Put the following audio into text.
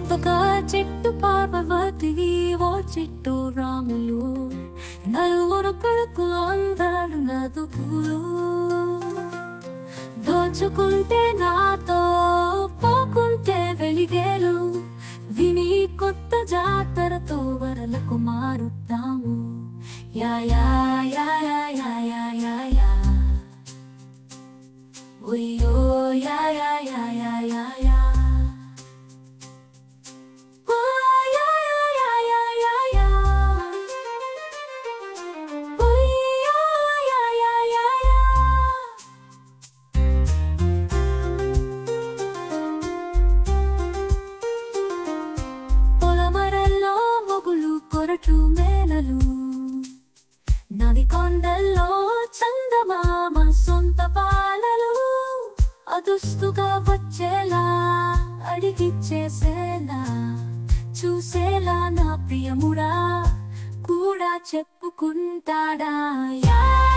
ఒక చెట్టు పార్వతి ఓ చెట్టు రాములు నలుగురు కొడుకు అందరు నదుకులు దోచుకుంటే నాతో పోకుంటే వెలిగేలు విని కొత్త జాతరతో వరలకు మారుతాము యా యా యా యా యా యా యా యా ఉయ్యో యా యా యా యా యా యా ఓ యా యా యా యా యా యా ఉయ్యో యా యా యా యా పొలమరల్లో మొగులు కొరటు మేనలు నది కొండల్లో చందమామ సొంత పాలలు అదుస్తుగా వచ్చేలా అడిగిచ్చేసేలా చూసేలా నా ప్రియముడా కూడా చెప్పుకుంటాడా యా